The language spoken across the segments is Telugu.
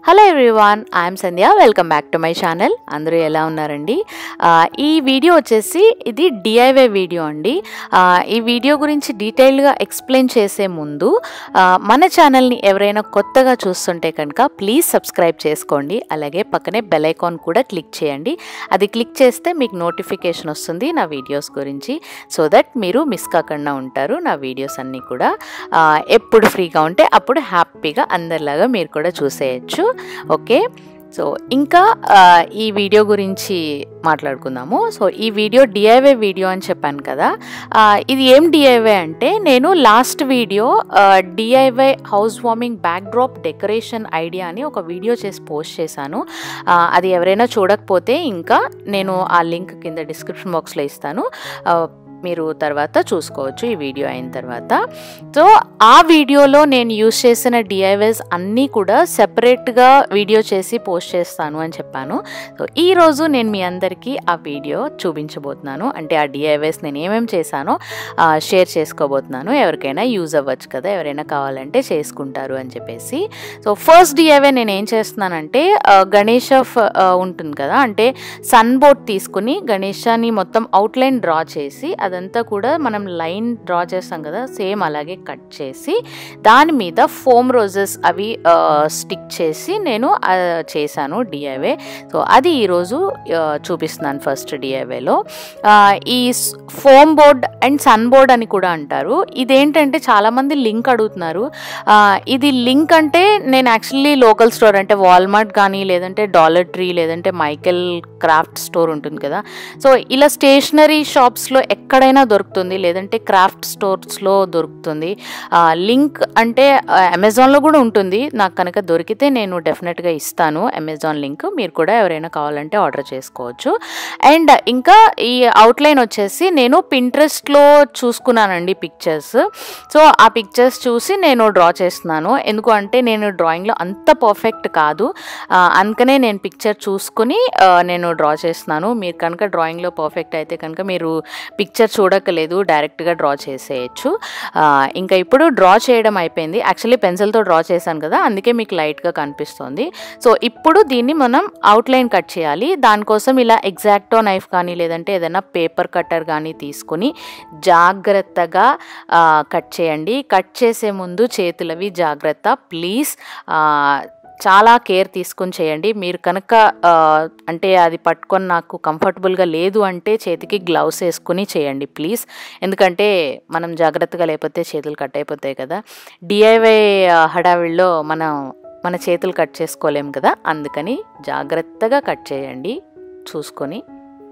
hello everyone I'm Sandhya welcome back to my channel అందరూ ఎలా ఉన్నారండి ఆ, ఈ వీడియో వచ్చేసి ఇది డిఐవై వీడియో అండి ఆ, ఈ వీడియో గురించి డీటెయిల్గా ఎక్స్ప్లెయిన్ చేసే ముందు ఆ, మన ఛానల్ని ఎవరైనా కొత్తగా చూస్తుంటే కనుక ప్లీజ్ సబ్స్క్రైబ్ చేసుకోండి అలాగే పక్కనే బెల్ ఐకాన్ కూడా క్లిక్ చేయండి అది క్లిక్ చేస్తే మీకు నోటిఫికేషన్ వస్తుంది నా వీడియోస్ గురించి సో దట్ మీరు మిస్ కాకుండా ఉంటారు నా వీడియోస్ అన్నీ కూడా ఆ, ఎప్పుడు ఫ్రీగా ఉంటే అప్పుడు హ్యాపీగా అందరిలాగా మీరు కూడా చూసేయచ్చు ఓకే సో ఇంకా ఆ, ఈ వీడియో గురించి మాట్లాడుకుందాము సో ఈ వీడియో డిఐవై వీడియో అని చెప్పాను కదా ఆ, ఇది ఏం డిఐవై అంటే నేను last video DIY house warming backdrop decoration idea అని ఒక వీడియో చేసి పోస్ట్ చేశాను ఆ, అది ఎవరైనా చూడకపోతే ఇంకా నేను ఆ లింక్ కింద డిస్క్రిప్షన్ బాక్స్లో ఇస్తాను ఆ, మీరు తర్వాత చూసుకోవచ్చు ఈ వీడియో అయిన తర్వాత సో ఆ వీడియోలో నేను యూస్ చేసిన డిఐవైస్ అన్నీ కూడా సెపరేట్గా వీడియో చేసి పోస్ట్ చేస్తాను అని చెప్పాను సో ఈరోజు నేను మీ అందరికీ ఆ వీడియో చూపించబోతున్నాను అంటే ఆ డిఐవైస్ నేను ఏమేమి చేశానో ఆ, షేర్ చేసుకోబోతున్నాను ఎవరికైనా యూజ్ అవ్వచ్చు కదా ఎవరైనా కావాలంటే చేసుకుంటారు అని చెప్పేసి సో ఫస్ట్ డిఐవై నేను ఏం చేస్తున్నానంటే ఆ, గణేష ఫ- ఆ, ఉంటుంది కదా అంటే సన్ బోర్డ్ తీసుకుని గణేశాన్ని మొత్తం అవుట్లైన్ డ్రా చేసి అదంతా కూడా మనం లైన్ డ్రా చేస్తాం కదా సేమ్ అలాగే కట్ చేసి దాని మీద ఫోమ్ రోజెస్ అవి స్టిక్ చేసి నేను ఆ, చేశాను డిఐవే సో అది ఈరోజు ఆ, చూపిస్తున్నాను ఫస్ట్ డిఐవేలో ఈ foam board and sun board అని కూడా అంటారు ఇదేంటంటే చాలామంది లింక్ అడుగుతున్నారు ఆ, ఇది లింక్ అంటే నేను యాక్చువల్లీ లోకల్ స్టోర్ అంటే వాల్మార్ట్ కానీ లేదంటే డాలర్ ట్రీ లేదంటే మైకెల్ క్రాఫ్ట్ స్టోర్ ఉంటుంది కదా సో ఇలా స్టేషనరీ షాప్స్లో ఎక్కడైనా దొరుకుతుంది లేదంటే క్రాఫ్ట్ స్టోర్స్లో దొరుకుతుంది ఆ, లింక్ అంటే ఆ, అమెజాన్లో కూడా ఉంటుంది నాకు కనుక దొరికితే నేను డెఫినెట్గా ఇస్తాను అమెజాన్ లింక్ మీరు కూడా ఎవరైనా కావాలంటే ఆర్డర్ చేసుకోవచ్చు అండ్ ఇంకా ఈ అవుట్లైన్ వచ్చేసి నేను పింట్రెస్ట్లో చూసుకున్నానండి పిక్చర్స్ సో ఆ పిక్చర్స్ చూసి నేను డ్రా చేస్తున్నాను ఎందుకు అంటే నేను డ్రాయింగ్లో అంత పర్ఫెక్ట్ కాదు ఆ, అందుకనే నేను పిక్చర్ చూసుకుని ఆ, నేను డ్రా చేస్తున్నాను మీరు కనుక డ్రాయింగ్లో పర్ఫెక్ట్ అయితే కనుక మీరు పిక్చర్ చూడక్కలేదు డైరెక్ట్గా డ్రా చేసేయచ్చు ఆ, ఇంకా ఇప్పుడు డ్రా చేయడం అయిపోయింది యాక్చువల్లీ పెన్సిల్తో డ్రా చేశాను కదా అందుకే మీకు లైట్గా కనిపిస్తుంది సో ఇప్పుడు దీన్ని మనం అవుట్లైన్ కట్ చేయాలి దానికోసం ఇలా ఎగ్జాక్టో నైఫ్ కానీ లేదంటే ఏదైనా పేపర్ కట్టర్ కానీ తీసుకుని జాగ్రత్తగా ఆ, కట్ చేయండి కట్ చేసే ముందు చేతులవి జాగ్రత్త ప్లీజ్ చాలా కేర్ తీసుకుని చేయండి మీరు కనుక ఆ, అంటే అది పట్టుకొని నాకు కంఫర్టబుల్గా లేదు అంటే చేతికి గ్లౌస్ వేసుకుని చేయండి ప్లీజ్ ఎందుకంటే మనం జాగ్రత్తగా లేకపోతే చేతులు కట్ అయిపోతాయి కదా డిఐవై హడావిడిలో మనం మన చేతులు కట్ చేసుకోలేం కదా అందుకని జాగ్రత్తగా కట్ చేయండి చూసుకొని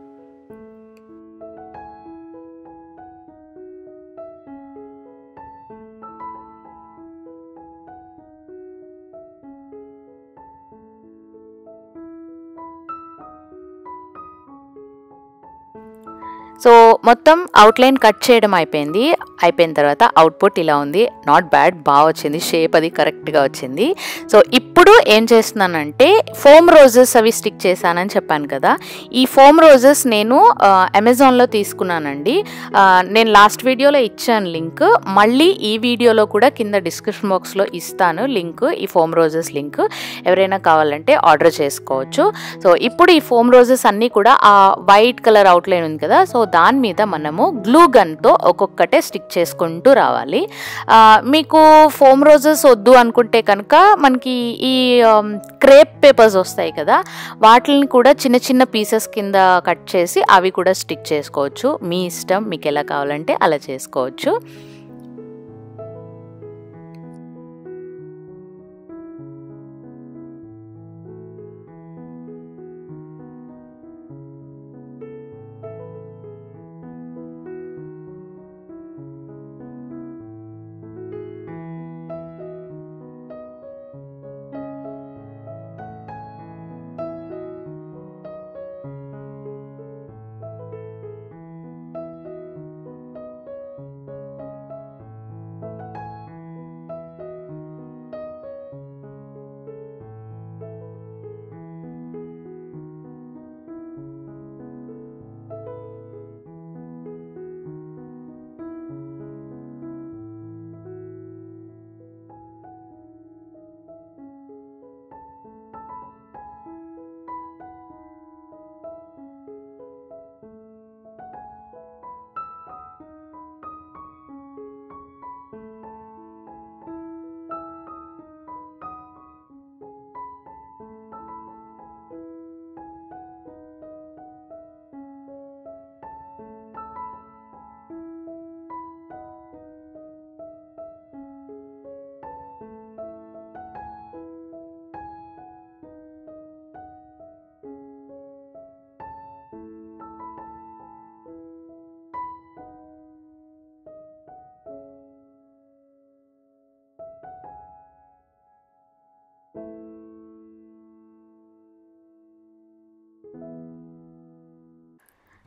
సో మొత్తం అవుట్లైన్ కట్ చేయడం అయిపోయింది అయిపోయిన తర్వాత అవుట్పుట్ ఇలా ఉంది నాట్ బ్యాడ్ బాగా వచ్చింది షేప్ అది కరెక్ట్గా వచ్చింది సో ఇప్పుడు ఏం చేస్తున్నానంటే ఫోమ్ రోజెస్ అవి స్టిక్ చేశానని చెప్పాను కదా ఈ ఫోమ్ రోజెస్ నేను ఆ, అమెజాన్లో తీసుకున్నానండి ఆ, నేను లాస్ట్ వీడియోలో ఇచ్చాను లింక్ మళ్ళీ ఈ వీడియోలో కూడా కింద డిస్క్రిప్షన్ బాక్స్లో ఇస్తాను లింక్ ఈ ఫోమ్ రోజెస్ లింక్ ఎవరైనా కావాలంటే ఆర్డర్ చేసుకోవచ్చు సో ఇప్పుడు ఈ ఫోమ్ రోజెస్ అన్నీ కూడా ఆ వైట్ కలర్ అవుట్లైన్ ఉంది కదా సో దాని మీద మనము గ్లూ గన్తో ఒక్కొక్కటే స్టిక్ చేసుకుంటూ రావాలి ఆ, మీకు ఫోమ్ రోజెస్ వద్దు అనుకుంటే కనుక మనకి ఈ క్రేప్ పేపర్స్ వస్తాయి కదా వాటిని కూడా చిన్న చిన్న పీసెస్ కింద కట్ చేసి అవి కూడా స్టిక్ చేసుకోవచ్చు మీ ఇష్టం మీకు ఎలా కావాలంటే అలా చేసుకోవచ్చు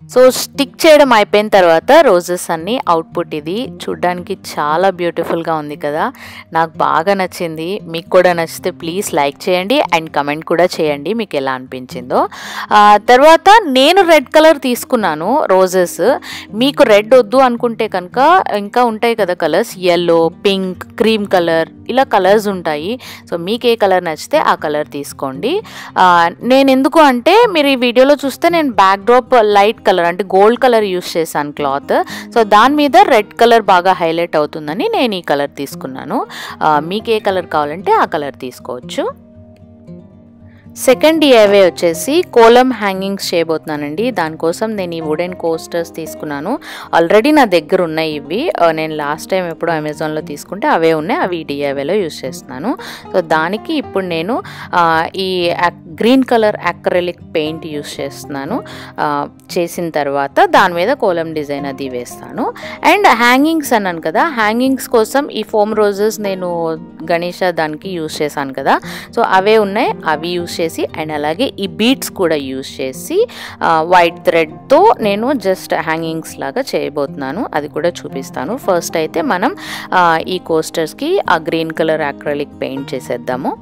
సో స్టిక్ చేయడం అయిపోయిన తర్వాత రోజెస్ అన్ని అవుట్పుట్ ఇది చూడ్డానికి చాలా బ్యూటిఫుల్గా ఉంది కదా నాకు బాగా నచ్చింది మీకు కూడా నచ్చితే ప్లీజ్ లైక్ చేయండి అండ్ కమెంట్ కూడా చేయండి మీకు ఎలా అనిపించిందో ఆ, తర్వాత నేను రెడ్ కలర్ తీసుకున్నాను రోజెస్ మీకు రెడ్ వద్దు అనుకుంటే కనుక ఇంకా ఉంటాయి కదా colours yellow pink cream colour ఇలా కలర్స్ ఉంటాయి సో మీకు ఏ కలర్ నచ్చితే ఆ కలర్ తీసుకోండి ఆ, నేను ఎందుకు అంటే మీరు ఈ వీడియోలో చూస్తే నేను బ్యాక్ డ్రాప్ లైట్ కలర్ అంటే గోల్డ్ కలర్ యూస్ చేశాను క్లాత్ సో దాని మీద రెడ్ కలర్ బాగా హైలైట్ అవుతుందని నేను ఈ కలర్ తీసుకున్నాను ఆ, మీకు ఏ కలర్ కావాలంటే ఆ కలర్ తీసుకోవచ్చు సెకండ్ డిఐవే వచ్చేసి కోలం హ్యాంగింగ్స్ చేయబోతున్నానండి దానికోసం నేను ఈ వుడెన్ కోస్టర్స్ తీసుకున్నాను ఆల్రెడీ నా దగ్గర ఉన్నాయి ఇవి ఆ, నేను లాస్ట్ టైం ఎప్పుడు అమెజాన్లో తీసుకుంటే అవే ఉన్నాయి అవి డిఐవేలో యూస్ చేస్తున్నాను సో దానికి ఇప్పుడు నేను ఆ, ఈ green colour acrylic paint use చేస్తున్నాను ఆ, చేసిన తర్వాత దాని మీద కోలం డిజైన్ అది వేస్తాను అండ్ హ్యాంగింగ్స్ అన్నాను కదా హ్యాంగింగ్స్ కోసం ఈ ఫోమ్ రోజెస్ నేను గణేష దానికి యూస్ చేశాను కదా సో అవే ఉన్నాయి అవి యూస్ చేసి అండ్ అలాగే ఈ బీట్స్ కూడా యూస్ చేసి వైట్ థ్రెడ్తో నేను జస్ట్ హ్యాంగింగ్స్ లాగా చేయబోతున్నాను అది కూడా చూపిస్తాను ఫస్ట్ అయితే మనం ఆ, ఈ కోస్టర్స్కి ఆ గ్రీన్ కలర్ అక్రలిక్ పెయింట్ చేసేద్దాము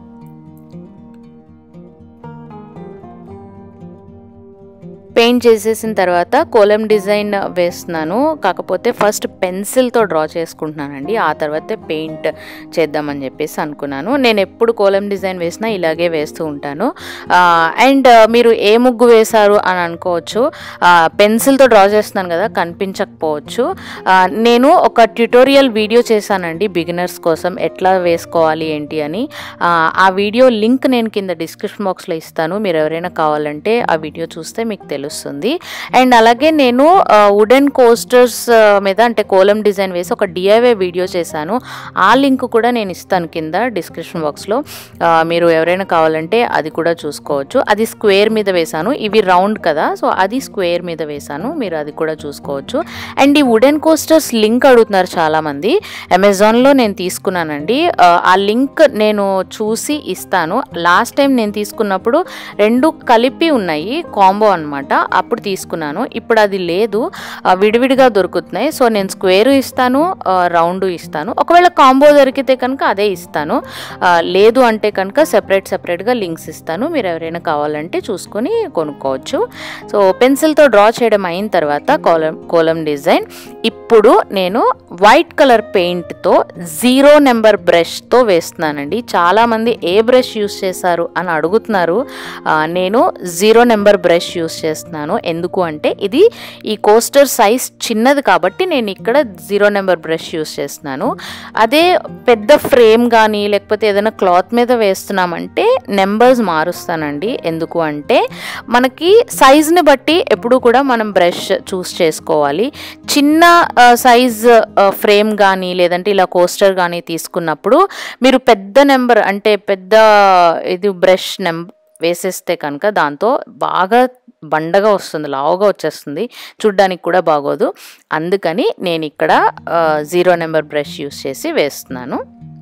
పెయింట్ చేసేసిన తర్వాత కోలం డిజైన్ వేస్తున్నాను కాకపోతే ఫస్ట్ పెన్సిల్తో డ్రా చేసుకుంటున్నానండి ఆ తర్వాత పెయింట్ చేద్దామని చెప్పేసి అనుకున్నాను నేను ఎప్పుడు కోలం డిజైన్ వేసినా ఇలాగే వేస్తూ ఉంటాను అండ్ మీరు ఏ ముగ్గు వేశారు అని అనుకోవచ్చు పెన్సిల్తో డ్రా చేస్తున్నాను కదా కనిపించకపోవచ్చు ఆ, నేను ఒక ట్యుటోరియల్ వీడియో చేశానండి బిగినర్స్ కోసం ఎట్లా వేసుకోవాలి ఏంటి అని ఆ, ఆ వీడియో లింక్ నేను కింద డిస్క్రిప్షన్ బాక్స్లో ఇస్తాను మీరు ఎవరైనా కావాలంటే ఆ వీడియో చూస్తే మీకు తెలుస్తుంది అండ్ అలాగే నేను వుడెన్ కోస్టర్స్ మీద అంటే కోలం డిజైన్ వేసి ఒక డిఐవే వీడియో చేశాను ఆ లింక్ కూడా నేను ఇస్తాను కింద డిస్క్రిప్షన్ బాక్స్లో మీరు ఎవరైనా కావాలంటే అది కూడా చూసుకోవచ్చు అది స్క్వేర్ మీద వేశాను ఇవి రౌండ్ కదా సో అది స్క్వేర్ మీద వేశాను మీరు అది కూడా చూసుకోవచ్చు అండ్ ఈ వుడెన్ కోస్టర్స్ లింక్ అడుగుతున్నారు చాలామంది అమెజాన్లో నేను తీసుకున్నానండి ఆ, ఆ లింక్ నేను చూసి ఇస్తాను లాస్ట్ టైం నేను తీసుకున్నప్పుడు రెండు కలిపి ఉన్నాయి కాంబో అన్నమాట అప్పుడు తీసుకున్నాను ఇప్పుడు అది లేదు ఆ, విడివిడిగా దొరుకుతున్నాయి సో నేను స్క్వేర్ ఇస్తాను ఆ, రౌండ్ ఇస్తాను ఒకవేళ కాంబో దొరికితే కనుక అదే ఇస్తాను ఆ, లేదు అంటే కనుక సెపరేట్ సెపరేట్గా లింక్స్ ఇస్తాను మీరు ఎవరైనా కావాలంటే చూసుకొని కొనుక్కోవచ్చు సో పెన్సిల్తో డ్రా చేయడం అయిన తర్వాత కోలం కోలం డిజైన్ ఇప్పుడు నేను వైట్ కలర్ పెయింట్తో జీరో నెంబర్ బ్రష్తో వేస్తున్నానండి చాలామంది ఏ బ్రష్ యూస్ చేశారు అని అడుగుతున్నారు ఆ, నేను జీరో నెంబర్ బ్రష్ యూస్ చేస్తున్నాను ఎందుకు అంటే ఇది ఈ కోస్టర్ సైజ్ చిన్నది కాబట్టి నేను ఇక్కడ జీరో నెంబర్ బ్రష్ యూస్ చేస్తున్నాను అదే పెద్ద ఫ్రేమ్ కానీ లేకపోతే ఏదైనా క్లాత్ మీద వేస్తున్నామంటే నెంబర్స్ మారుస్తానండి ఎందుకు అంటే మనకి సైజ్ని బట్టి ఎప్పుడు కూడా మనం బ్రష్ చూస్ చేసుకోవాలి చిన్న సైజ్ ఫ్రేమ్ కానీ లేదంటే ఇలా కోస్టర్ కానీ తీసుకున్నప్పుడు మీరు పెద్ద నెంబర్ అంటే పెద్ద ఇది బ్రష్ నెం వేసేస్తే కనుక దాంతో బాగా బండగా వస్తుంది లావుగా వచ్చేస్తుంది చూడ్డానికి కూడా బాగోదు అందుకని నేను ఇక్కడ జీరో నెంబర్ బ్రష్ యూస్ చేసి వేస్తున్నాను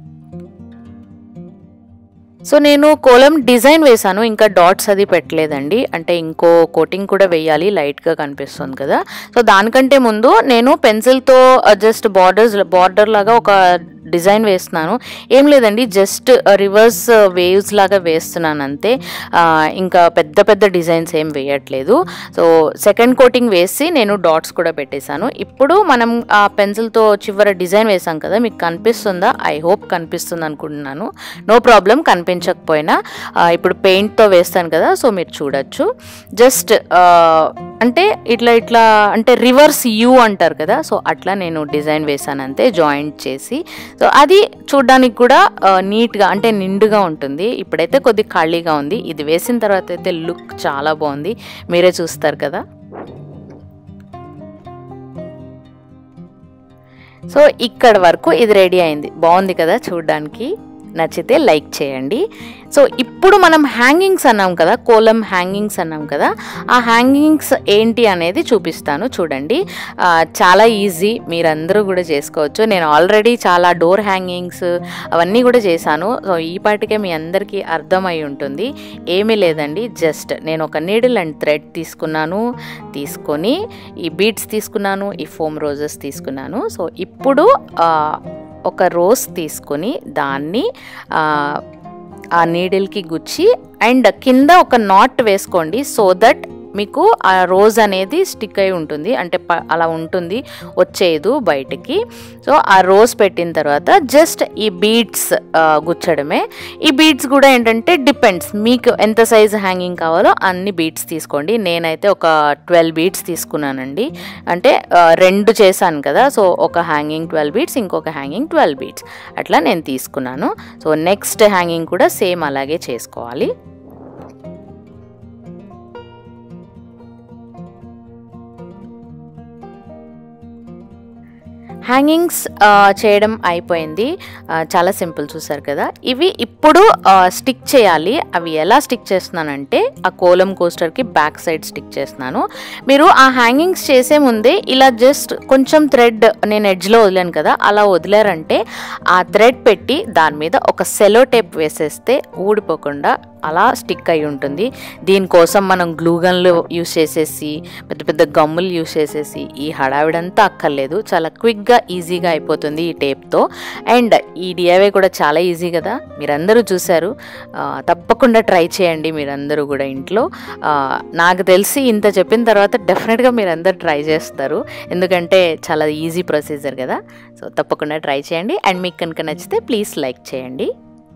సో నేను కోలం డిజైన్ వేశాను ఇంకా డాట్స్ అది పెట్టలేదండి అంటే ఇంకో కోటింగ్ కూడా వేయాలి లైట్గా కనిపిస్తుంది కదా సో దానికంటే ముందు నేను పెన్సిల్తో జస్ట్ బార్డర్స్ బార్డర్ లాగా ఒక డిజైన్ వేస్తున్నాను ఏం లేదండి జస్ట్ రివర్స్ వేవ్స్ లాగా వేస్తున్నాను అంతే ఆ, ఇంకా పెద్ద పెద్ద డిజైన్స్ ఏం వేయట్లేదు సో సెకండ్ కోటింగ్ వేసి నేను డాట్స్ కూడా పెట్టేశాను ఇప్పుడు మనం ఆ పెన్సిల్తో చివర డిజైన్ వేసాం కదా మీకు కనిపిస్తుందా ఐ హోప్ కనిపిస్తుంది అనుకుంటున్నాను నో ప్రాబ్లం కనిపించకపోయినా ఆ, ఇప్పుడు పెయింట్తో వేస్తాను కదా సో మీరు చూడొచ్చు జస్ట్ అంటే ఇట్లా ఇట్లా అంటే రివర్స్ యూ అంటారు కదా సో అట్లా నేను డిజైన్ వేసాను అంతే జాయింట్ చేసి సో అది చూడ్డానికి కూడా ఆ, నీట్గా అంటే నిండుగా ఉంటుంది ఇప్పుడైతే కొద్ది ఖాళీగా ఉంది ఇది వేసిన తర్వాత అయితే లుక్ చాలా బాగుంది మీరే చూస్తారు కదా సో ఇక్కడ వరకు ఇది రెడీ అయింది బాగుంది కదా చూడ్డానికి నచ్చితే లైక్ చేయండి సో ఇప్పుడు మనం హ్యాంగింగ్స్ అన్నాం కదా కోలం హ్యాంగింగ్స్ అన్నాం కదా ఆ హ్యాంగింగ్స్ ఏంటి అనేది చూపిస్తాను చూడండి ఆ, చాలా ఈజీ మీరందరూ కూడా చేసుకోవచ్చు నేను ఆల్రెడీ చాలా డోర్ హ్యాంగింగ్స్ అవన్నీ కూడా చేశాను సో ఈ పాటికే మీ అందరికీ అర్థమై ఉంటుంది ఏమీ లేదండి జస్ట్ నేను ఒక నీడిల్ అండ్ థ్రెడ్ తీసుకున్నాను తీసుకొని ఈ బీడ్స్ తీసుకున్నాను ఈ ఫోమ్ రోజెస్ తీసుకున్నాను సో ఇప్పుడు ఆ, ఒక రోజ్ తీసుకొని దాన్ని ఆ, ఆ నీడిల్కి గుచ్చి అండ్ కింద ఒక నాట్ వేసుకోండి సో దట్ మీకు ఆ రోజ్ అనేది స్టిక్ అయి ఉంటుంది అంటే ప- అలా ఉంటుంది వచ్చేదు బయటికి సో ఆ రోజ్ పెట్టిన తర్వాత జస్ట్ ఈ బీడ్స్ గుచ్చడమే ఈ బీడ్స్ కూడా ఏంటంటే డిపెండ్స్ మీకు ఎంత సైజ్ హ్యాంగింగ్ కావాలో అన్ని బీడ్స్ తీసుకోండి నేనైతే ఒక ట్వెల్వ్ బీడ్స్ తీసుకున్నానండి అంటే ఆ, రెండు చేశాను కదా సో ఒక హ్యాంగింగ్ ట్వెల్వ్ బీడ్స్ ఇంకొక హ్యాంగింగ్ ట్వెల్వ్ బీడ్స్ అట్లా నేను తీసుకున్నాను సో నెక్స్ట్ హ్యాంగింగ్ కూడా సేమ్ అలాగే చేసుకోవాలి హ్యాంగింగ్స్ ఆ, చేయడం అయిపోయింది ఆ, చాలా సింపుల్ చూసారు కదా ఇవి ఇప్పుడు స్టిక్ చేయాలి అవి ఎలా స్టిక్ చేస్తున్నానంటే ఆ కోలం కోస్టర్కి బ్యాక్ సైడ్ స్టిక్ చేస్తున్నాను మీరు ఆ హ్యాంగింగ్స్ చేసే ముందే ఇలా జస్ట్ కొంచెం థ్రెడ్ నేను ఎడ్జ్లో వదిలాను కదా అలా వదిలారంటే ఆ థ్రెడ్ పెట్టి దాని మీద ఒక సెలో టేప్ వేసేస్తే ఊడిపోకుండా అలా స్టిక్ అయి ఉంటుంది దీనికోసం మనం గ్లూగన్లు యూస్ చేసేసి పెద్ద పెద్ద గమ్ములు యూస్ చేసేసి ఈ హడావిడంతా అక్కర్లేదు చాలా క్విక్గా ఈజీగా అయిపోతుంది ఈ టేప్తో అండ్ ఈ డిఐవే కూడా చాలా ఈజీ కదా మీరందరూ చూశారు ఆ, తప్పకుండా ట్రై చేయండి మీరందరూ కూడా ఇంట్లో ఆ, నాకు తెలిసి ఇంత చెప్పిన తర్వాత డెఫినెట్గా మీరందరూ ట్రై చేస్తారు ఎందుకంటే చాలా ఈజీ ప్రొసీజర్ కదా సో తప్పకుండా ట్రై చేయండి అండ్ మీకు కనుక నచ్చితే ప్లీజ్ లైక్ చేయండి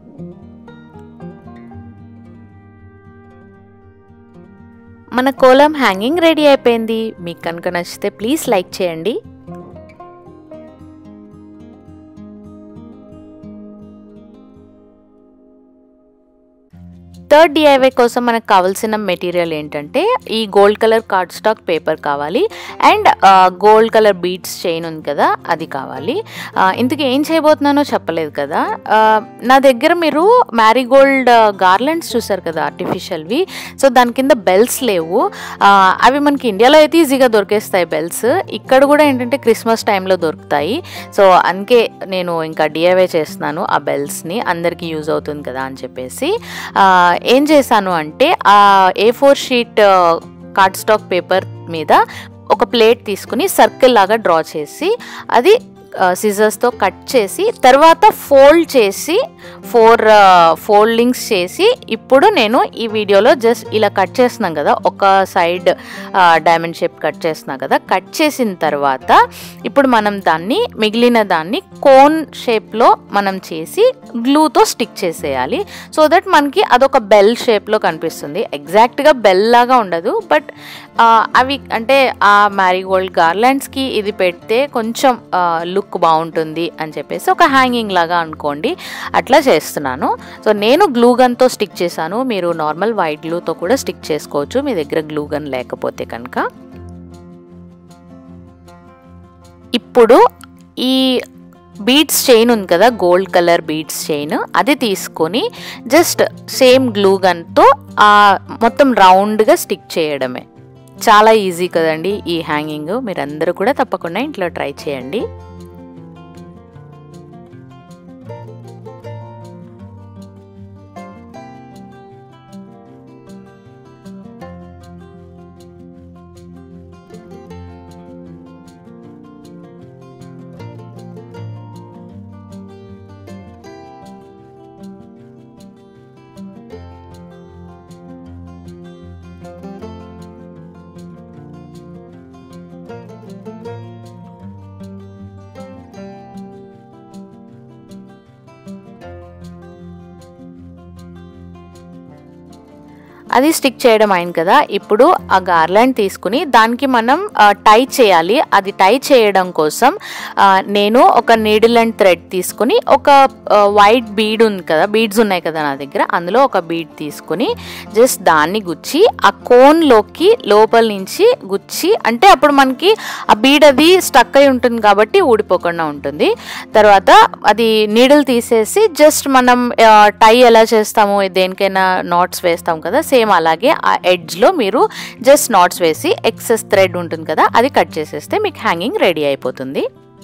మన కోలం హ్యాంగింగ్ రెడీ అయిపోయింది మీకు కనుక నచ్చితే ప్లీజ్ లైక్ చేయండి థర్డ్ డిఐవై కోసం మనకు కావాల్సిన మెటీరియల్ ఏంటంటే ఈ gold colour card stock paper కావాలి and gold colour beads chain ఉంది కదా అది కావాలి ఆ, ఇంతకీ ఏం చేయబోతున్నానో చెప్పలేదు కదా ఆ, నా దగ్గర మీరు మ్యారీగోల్డ్ గార్లెండ్స్ చూసారు కదా ఆర్టిఫిషియల్వి సో దాని కింద బెల్స్ లేవు ఆ, అవి మనకి ఇండియాలో అయితే ఈజీగా దొరికేస్తాయి బెల్స్ ఇక్కడ కూడా ఏంటంటే క్రిస్మస్ టైంలో దొరుకుతాయి సో అందుకే నేను ఇంకా డిఐవై చేస్తున్నాను ఆ బెల్స్ని అందరికీ యూజ్ అవుతుంది కదా అని చెప్పేసి ఆ, ఏం చేశాను అంటే ఆ A four sheet card stock paper మీద ఒక ప్లేట్ తీసుకుని సర్కిల్ లాగా డ్రా చేసి అది సిజర్స్తో కట్ చేసి తర్వాత ఫోల్డ్ చేసి ఫోర్ ఫోల్డింగ్స్ చేసి ఇప్పుడు నేను ఈ వీడియోలో జస్ట్ ఇలా కట్ చేస్తున్నాం కదా ఒక సైడ్ డైమండ్ షేప్ కట్ చేస్తున్నా కదా కట్ చేసిన తర్వాత ఇప్పుడు మనం దాన్ని మిగిలిన దాన్ని కోన్ షేప్లో మనం చేసి గ్లూతో స్టిక్ చేసేయాలి సో దట్ మనకి అదొక బెల్ షేప్లో కనిపిస్తుంది ఎగ్జాక్ట్గా బెల్ లాగా ఉండదు బట్ అవి అంటే ఆ మ్యారీగోల్డ్ గార్లాండ్స్కి ఇది పెడితే కొంచెం లుక్ బాగుంటుంది అని చెప్పేసి ఒక హ్యాంగింగ్ లాగా అనుకోండి అట్లా చేస్తున్నాను సో నేను గ్లూ గన్తో స్టిక్ చేశాను మీరు నార్మల్ వైట్ గ్లూతో కూడా స్టిక్ చేసుకోవచ్చు మీ దగ్గర గ్లూ గన్ లేకపోతే కనుక ఇప్పుడు ఈ బీడ్స్ చైన్ ఉంది కదా గోల్డ్ కలర్ బీడ్స్ చైన్ అది తీసుకొని జస్ట్ సేమ్ గ్లూ గన్తో మొత్తం రౌండ్గా స్టిక్ చేయడమే చాలా ఈజీ కదండి ఈ హ్యాంగింగ్ మీరందరూ కూడా తప్పకుండా ఇంట్లో ట్రై చేయండి అది స్టిక్ చేయడం అయింది కదా ఇప్పుడు ఆ గార్లాండ్ తీసుకుని దానికి మనం టై చేయాలి అది టై చేయడం కోసం ఆ, నేను ఒక నీడిల్ అండ్ థ్రెడ్ తీసుకుని ఒక వైట్ బీడ్ ఉంది కదా బీడ్స్ ఉన్నాయి కదా నా దగ్గర అందులో ఒక బీడ్ తీసుకుని జస్ట్ దాన్ని గుచ్చి ఆ కోన్లోకి లోపల నుంచి గుచ్చి అంటే అప్పుడు మనకి ఆ బీడ్ అది స్టక్ అయి ఉంటుంది కాబట్టి ఊడిపోకుండా ఉంటుంది తర్వాత అది నీడిల్ తీసేసి జస్ట్ మనం టై ఎలా చేస్తాము దేనికైనా నాట్స్ వేస్తాం కదా సేమ్ అలాగే ఆ ఎడ్జ్లో మీరు జస్ట్ నాట్స్ వేసి ఎక్సెస్ థ్రెడ్ ఉంటుంది కదా అది కట్ చేసేస్తే మీకు హ్యాంగింగ్ రెడీ అయిపోతుంది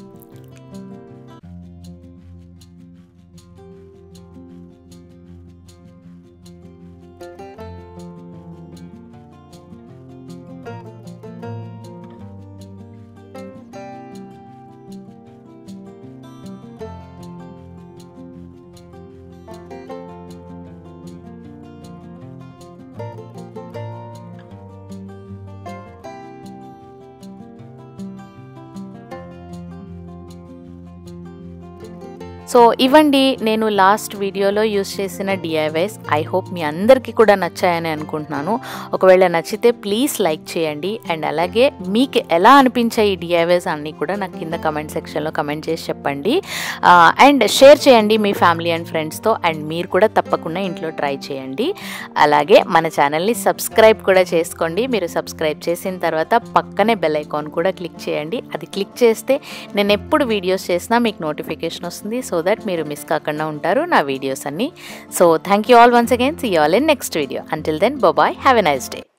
సో ఇవ్వండి నేను లాస్ట్ వీడియోలో యూస్ చేసిన డిఐవైస్ ఐ హోప్ మీ అందరికీ కూడా నచ్చాయని అనుకుంటున్నాను ఒకవేళ నచ్చితే ప్లీజ్ లైక్ చేయండి అండ్ అలాగే మీకు ఎలా అనిపించాయి ఈ డిఐవైస్ అన్నీ కూడా నాకు కింద కమెంట్ సెక్షన్లో కమెంట్ చేసి చెప్పండి అండ్ షేర్ చేయండి మీ ఫ్యామిలీ అండ్ ఫ్రెండ్స్తో అండ్ మీరు కూడా తప్పకుండా ఇంట్లో ట్రై చేయండి అలాగే మన ఛానల్ని సబ్స్క్రైబ్ కూడా చేసుకోండి మీరు సబ్స్క్రైబ్ చేసిన తర్వాత పక్కనే బెల్ ఐకాన్ కూడా క్లిక్ చేయండి అది క్లిక్ చేస్తే నేను ఎప్పుడు వీడియోస్ చేసినా మీకు నోటిఫికేషన్ వస్తుంది సో దట్ మీరు మిస్ కాకుండా ఉంటారు నా వీడియోస్ అన్నీ so thank you all once again see all in next video until then bye have a nice day